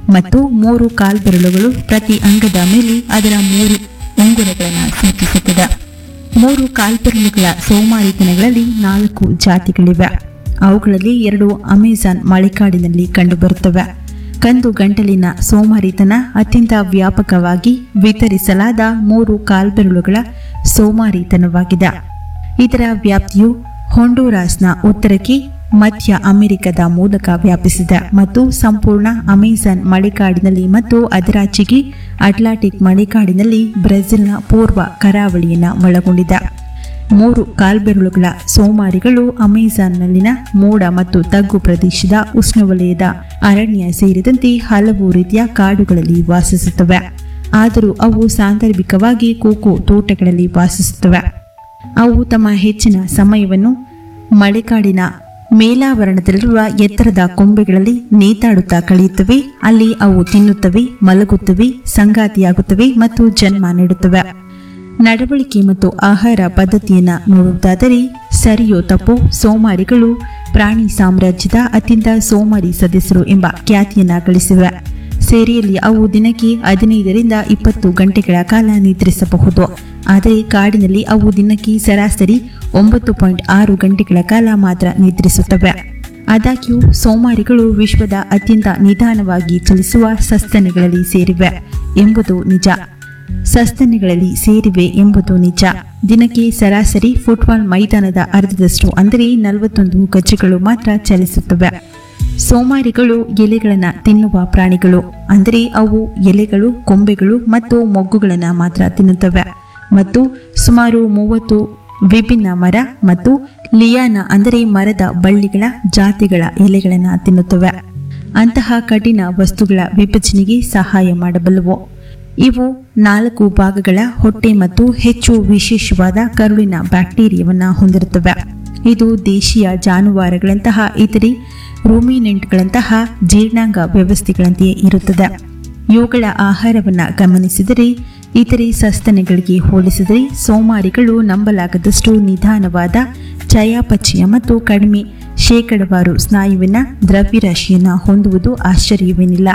ಮತ್ತು ಮೂರು ಕಾಲ್ಬೆರಳುಗಳು ಪ್ರತಿ ಅಂಗದ ಮೇಲೆ ಅದರ ಮೂರು ಉಂಗುರಗಳನ್ನು ಸೂಚಿಸುತ್ತದೆ ಮೂರು ಕಾಲ್ಬೆರಳುಗಳ ಸೋಮಾರಿತನಗಳಲ್ಲಿ ನಾಲ್ಕು ಜಾತಿಗಳಿವೆ ಅವುಗಳಲ್ಲಿ ಎರಡು ಅಮೆಜಾನ್ ಮಳೆಕಾಡಿನಲ್ಲಿ ಕಂಡುಬರುತ್ತವೆ ಕಂದು ಗಂಟಲಿನ ಸೋಮಾರಿತನ ಅತ್ಯಂತ ವ್ಯಾಪಕವಾಗಿ ವಿತರಿಸಲಾದ ಮೂರು ಕಾಲ್ಬೆರಳುಗಳ ಸೋಮಾರಿತನವಾಗಿದೆ ಇದರ ವ್ಯಾಪ್ತಿಯು ಹೊಂಡೂರಾಸ್ನ ಉತ್ತರಕ್ಕೆ ಮಧ್ಯ ಅಮೆರಿಕದ ಮೂಲಕ ವ್ಯಾಪಿಸಿದೆ ಮತ್ತು ಸಂಪೂರ್ಣ ಅಮೆಜಾನ್ ಮಳೆಕಾಡಿನಲ್ಲಿ ಮತ್ತು ಅದರಾಚೆಗೆ ಅಟ್ಲಾಂಟಿಕ್ ಮಳೆಕಾಡಿನಲ್ಲಿ ಬ್ರೆಜಿಲ್ನ ಪೂರ್ವ ಕರಾವಳಿಯನ್ನು ಒಳಗೊಂಡಿದೆ ಮೂರು ಕಾಲ್ಬೆರಳುಗಳ ಸೋಮಾರಿಗಳು ಅಮೆಜಾನ್ನಲ್ಲಿನ ಮೋಡ ಮತ್ತು ತಗ್ಗು ಪ್ರದೇಶದ ಉಷ್ಣವಲಯದ ಅರಣ್ಯ ಸೇರಿದಂತೆ ಹಲವು ರೀತಿಯ ಕಾಡುಗಳಲ್ಲಿ ವಾಸಿಸುತ್ತವೆ ಆದರೂ ಅವು ಸಾಂದರ್ಭಿಕವಾಗಿ ಕೋಕೋ ತೋಟಗಳಲ್ಲಿ ವಾಸಿಸುತ್ತವೆ ಅವು ತಮ್ಮ ಹೆಚ್ಚಿನ ಸಮಯವನ್ನು ಮಳೆಕಾಡಿನ ಮೇಲಾವರಣದಲ್ಲಿರುವ ಎತ್ತರದ ಕೊಂಬೆಗಳಲ್ಲಿ ನೇತಾಡುತ್ತಾ ಕಳೆಯುತ್ತವೆ ಅಲ್ಲಿ ಅವು ತಿನ್ನುತ್ತವೆ ಮಲಗುತ್ತವೆ ಸಂಗಾತಿಯಾಗುತ್ತವೆ ಮತ್ತು ಜನ್ಮ ನೀಡುತ್ತವೆ ನಡವಳಿಕೆ ಮತ್ತು ಆಹಾರ ಪದ್ಧತಿಯನ್ನ ನೋಡುವುದಾದರೆ ಸರಿಯೋ ತಪ್ಪೋ ಸೋಮಾರಿಗಳು ಪ್ರಾಣಿ ಸಾಮ್ರಾಜ್ಯದ ಅತ್ಯಂತ ಸೋಮಾರಿ ಸದಸ್ಯರು ಎಂಬ ಖ್ಯಾತಿಯನ್ನ ಗಳಿಸಿವೆ ಸೇರಿಯಲ್ಲಿ ಅವು ದಿನಕ್ಕೆ ಹದಿನೈದರಿಂದ ಇಪ್ಪತ್ತು ಗಂಟೆಗಳ ಕಾಲ ನಿದ್ರಿಸಬಹುದು ಆದರೆ ಕಾಡಿನಲ್ಲಿ ಅವು ದಿನಕ್ಕೆ ಸರಾಸರಿ ಒಂಬತ್ತು ಪಾಯಿಂಟ್ ಆರು ಗಂಟೆಗಳ ಕಾಲ ಮಾತ್ರ ನಿದ್ರಿಸುತ್ತವೆ ಆದಾಗ್ಯೂ ಸೋಮಾರಿಗಳು ವಿಶ್ವದ ಅತ್ಯಂತ ನಿಧಾನವಾಗಿ ಚಲಿಸುವ ಸಸ್ತನಿಗಳಲ್ಲಿ ಸೇರಿವೆ ಎಂಬುದು ನಿಜ ಸಸ್ತನಿಗಳಲ್ಲಿ ಸೇರಿವೆ ಎಂಬುದು ನಿಜ ದಿನಕ್ಕೆ ಸರಾಸರಿ ಫುಟ್ಬಾಲ್ ಮೈದಾನದ ಅರ್ಧದಷ್ಟು ಅಂದರೆ ನಲವತ್ತೊಂದು ಗಜಗಳು ಮಾತ್ರ ಚಲಿಸುತ್ತವೆ ಸೋಮಾರಿಗಳು ಎಲೆಗಳನ್ನು ತಿನ್ನುವ ಪ್ರಾಣಿಗಳು ಅಂದರೆ ಅವು ಎಲೆಗಳು ಕೊಂಬೆಗಳು ಮತ್ತು ಮೊಗ್ಗುಗಳನ್ನು ಮಾತ್ರ ತಿನ್ನುತ್ತವೆ ಮತ್ತು ಸುಮಾರು ಮೂವತ್ತು ವಿಭಿನ್ನ ಮರ ಮತ್ತು ಲಿಯಾನ ಅಂದರೆ ಮರದ ಬಳ್ಳಿಗಳ ಜಾತಿಗಳ ಎಲೆಗಳನ್ನು ತಿನ್ನುತ್ತವೆ ಅಂತಹ ಕಠಿಣ ವಸ್ತುಗಳ ವಿಭಜನೆಗೆ ಸಹಾಯ ಮಾಡಬಲ್ಲವು ಇವು ನಾಲ್ಕು ಭಾಗಗಳ ಹೊಟ್ಟೆ ಮತ್ತು ಹೆಚ್ಚು ವಿಶೇಷವಾದ ಕರುಳಿನ ಬ್ಯಾಕ್ಟೀರಿಯಾವನ್ನು ಹೊಂದಿರುತ್ತವೆ ಇದು ದೇಶೀಯ ಜಾನುವಾರುಗಳಂತಹ ಇತರೆ ರೂಮಿನೆಂಟ್ಗಳಂತಹ ಜೀರ್ಣಾಂಗ ವ್ಯವಸ್ಥೆಗಳಂತೆಯೇ ಇರುತ್ತದೆ ಇವುಗಳ ಆಹಾರವನ್ನು ಗಮನಿಸಿದರೆ ಇತರೆ ಸಸ್ತನಿಗಳಿಗೆ ಹೋಲಿಸಿದರೆ ಸೋಮಾರಿಗಳು ನಂಬಲಾಗದಷ್ಟು ನಿಧಾನವಾದ ಚಯಾಪಚಯ ಮತ್ತು ಕಡಿಮೆ ಶೇಕಡವಾರು ಸ್ನಾಯುವಿನ ದ್ರವ್ಯರಾಶಿಯನ್ನು ಹೊಂದುವುದು ಆಶ್ಚರ್ಯವೇನಿಲ್ಲ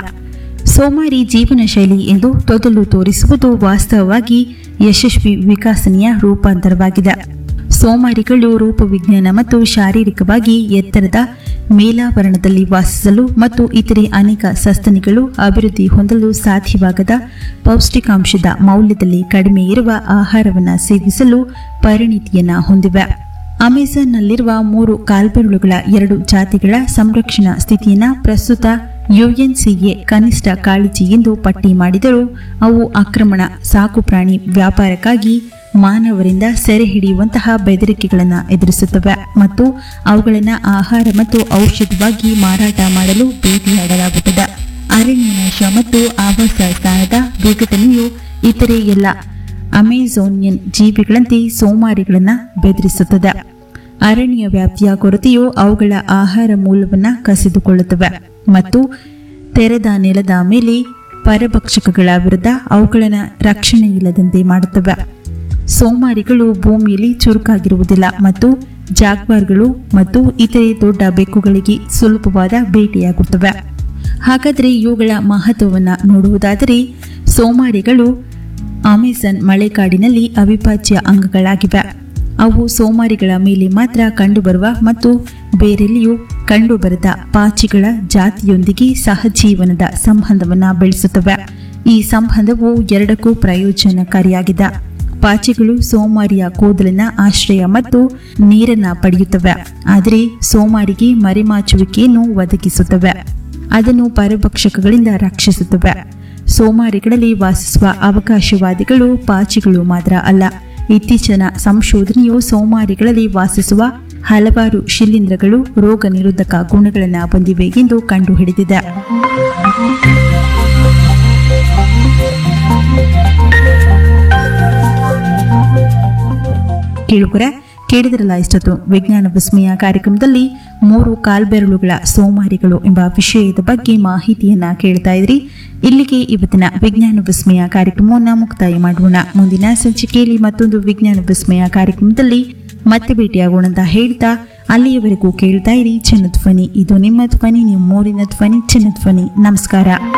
ಸೋಮಾರಿ ಜೀವನ ಶೈಲಿ ಎಂದು ತೊದಲು ತೋರಿಸುವುದು ವಾಸ್ತವವಾಗಿ ಯಶಸ್ವಿ ವಿಕಾಸನೆಯ ರೂಪಾಂತರವಾಗಿದೆ ಸೋಮಾರಿಗಳು ರೂಪವಿಜ್ಞಾನ ಮತ್ತು ಶಾರೀರಿಕವಾಗಿ ಎತ್ತರದ ಮೇಲಾವರಣದಲ್ಲಿ ವಾಸಿಸಲು ಮತ್ತು ಇತರೆ ಅನೇಕ ಸಸ್ತನಿಗಳು ಅಭಿವೃದ್ಧಿ ಹೊಂದಲು ಸಾಧ್ಯವಾಗದ ಪೌಷ್ಟಿಕಾಂಶದ ಮೌಲ್ಯದಲ್ಲಿ ಕಡಿಮೆ ಇರುವ ಆಹಾರವನ್ನು ಸೇವಿಸಲು ಪರಿಣಿತಿಯನ್ನು ಹೊಂದಿವೆ ಅಮೆಜಾನ್ನಲ್ಲಿರುವ ಮೂರು ಕಾಲ್ಬೆರಳುಗಳ ಎರಡು ಜಾತಿಗಳ ಸಂರಕ್ಷಣಾ ಸ್ಥಿತಿಯನ್ನು ಪ್ರಸ್ತುತ ಯುಎನ್ಸಿಎ ಕನಿಷ್ಠ ಕಾಳಜಿ ಎಂದು ಪಟ್ಟಿ ಮಾಡಿದರೂ ಅವು ಆಕ್ರಮಣ ಸಾಕುಪ್ರಾಣಿ ವ್ಯಾಪಾರಕ್ಕಾಗಿ ಮಾನವರಿಂದ ಸೆರೆ ಹಿಡಿಯುವಂತಹ ಬೆದರಿಕೆಗಳನ್ನು ಎದುರಿಸುತ್ತವೆ ಮತ್ತು ಅವುಗಳನ್ನು ಆಹಾರ ಮತ್ತು ಔಷಧವಾಗಿ ಮಾರಾಟ ಮಾಡಲು ಭೇಟಿಯಾಡಲಾಗುತ್ತದೆ ಅರಣ್ಯ ನಾಶ ಮತ್ತು ಆವಾಸ ಸ್ಥಾನದ ವಿಘಟನೆಯು ಇತರೆ ಎಲ್ಲ ಅಮೆಜೋನಿಯನ್ ಜೀವಿಗಳಂತೆ ಸೋಮಾರಿಗಳನ್ನು ಬೆದರಿಸುತ್ತದೆ ಅರಣ್ಯ ವ್ಯಾಪ್ತಿಯ ಕೊರತೆಯು ಅವುಗಳ ಆಹಾರ ಮೂಲವನ್ನು ಕಸಿದುಕೊಳ್ಳುತ್ತವೆ ಮತ್ತು ತೆರೆದ ನೆಲದ ಮೇಲೆ ಪರಭಕ್ಷಕಗಳ ವಿರುದ್ಧ ಅವುಗಳನ್ನು ರಕ್ಷಣೆ ಇಲ್ಲದಂತೆ ಮಾಡುತ್ತವೆ ಸೋಮಾರಿಗಳು ಭೂಮಿಯಲ್ಲಿ ಚುರುಕಾಗಿರುವುದಿಲ್ಲ ಮತ್ತು ಜಾಗ್ವಾರ್ಗಳು ಮತ್ತು ಇತರೆ ದೊಡ್ಡ ಬೆಕ್ಕುಗಳಿಗೆ ಸುಲಭವಾದ ಬೇಟೆಯಾಗುತ್ತವೆ ಹಾಗಾದರೆ ಇವುಗಳ ಮಹತ್ವವನ್ನು ನೋಡುವುದಾದರೆ ಸೋಮಾರಿಗಳು ಅಮೆಜಾನ್ ಮಳೆಕಾಡಿನಲ್ಲಿ ಅವಿಭಾಜ್ಯ ಅಂಗಗಳಾಗಿವೆ ಅವು ಸೋಮಾರಿಗಳ ಮೇಲೆ ಮಾತ್ರ ಕಂಡುಬರುವ ಮತ್ತು ಬೇರೆಲ್ಲಿಯೂ ಕಂಡುಬರದ ಪಾಚಿಗಳ ಜಾತಿಯೊಂದಿಗೆ ಸಹಜೀವನದ ಸಂಬಂಧವನ್ನು ಬೆಳೆಸುತ್ತವೆ ಈ ಸಂಬಂಧವು ಎರಡಕ್ಕೂ ಪ್ರಯೋಜನಕಾರಿಯಾಗಿದೆ ಪಾಚಿಗಳು ಸೋಮಾರಿಯ ಕೂದಲಿನ ಆಶ್ರಯ ಮತ್ತು ನೀರನ್ನ ಪಡೆಯುತ್ತವೆ ಆದರೆ ಸೋಮಾರಿಗೆ ಮರೆಮಾಚುವಿಕೆಯನ್ನು ಒದಗಿಸುತ್ತವೆ ಅದನ್ನು ಪರಭಕ್ಷಕಗಳಿಂದ ರಕ್ಷಿಸುತ್ತವೆ ಸೋಮಾರಿಗಳಲ್ಲಿ ವಾಸಿಸುವ ಅವಕಾಶವಾದಿಗಳು ಪಾಚಿಗಳು ಮಾತ್ರ ಅಲ್ಲ ಇತ್ತೀಚಿನ ಸಂಶೋಧನೆಯು ಸೋಮಾರಿಗಳಲ್ಲಿ ವಾಸಿಸುವ ಹಲವಾರು ಶಿಲೀಂಧ್ರಗಳು ರೋಗ ನಿರೋಧಕ ಗುಣಗಳನ್ನು ಹೊಂದಿವೆ ಎಂದು ಕಂಡುಹಿಡಿದಿದೆ ಕೇಳುಗರ ಕೇಳಿದ್ರಲ್ಲ ಇಷ್ಟೊತ್ತು ವಿಜ್ಞಾನ ವಿಸ್ಮಯ ಕಾರ್ಯಕ್ರಮದಲ್ಲಿ ಮೂರು ಕಾಲ್ಬೆರಳುಗಳ ಸೋಮಾರಿಗಳು ಎಂಬ ವಿಷಯದ ಬಗ್ಗೆ ಮಾಹಿತಿಯನ್ನ ಕೇಳ್ತಾ ಇದ್ರಿ ಇಲ್ಲಿಗೆ ಇವತ್ತಿನ ವಿಜ್ಞಾನ ವಿಸ್ಮಯ ಕಾರ್ಯಕ್ರಮವನ್ನು ಮುಕ್ತಾಯ ಮಾಡೋಣ ಮುಂದಿನ ಸಂಚಿಕೆಯಲ್ಲಿ ಮತ್ತೊಂದು ವಿಜ್ಞಾನ ವಿಸ್ಮಯ ಕಾರ್ಯಕ್ರಮದಲ್ಲಿ ಮತ್ತೆ ಭೇಟಿಯಾಗೋಣ ಅಂತ ಹೇಳ್ತಾ ಅಲ್ಲಿಯವರೆಗೂ ಕೇಳ್ತಾ ಇರಿ ಚಿನ್ನ ಧ್ವನಿ ಇದು ನಿಮ್ಮ ಧ್ವನಿ ನಿಮ್ಮ ಮೂರಿನ ಧ್ವನಿ ಚಿನ್ನ ಧ್ವನಿ ನಮಸ್ಕಾರ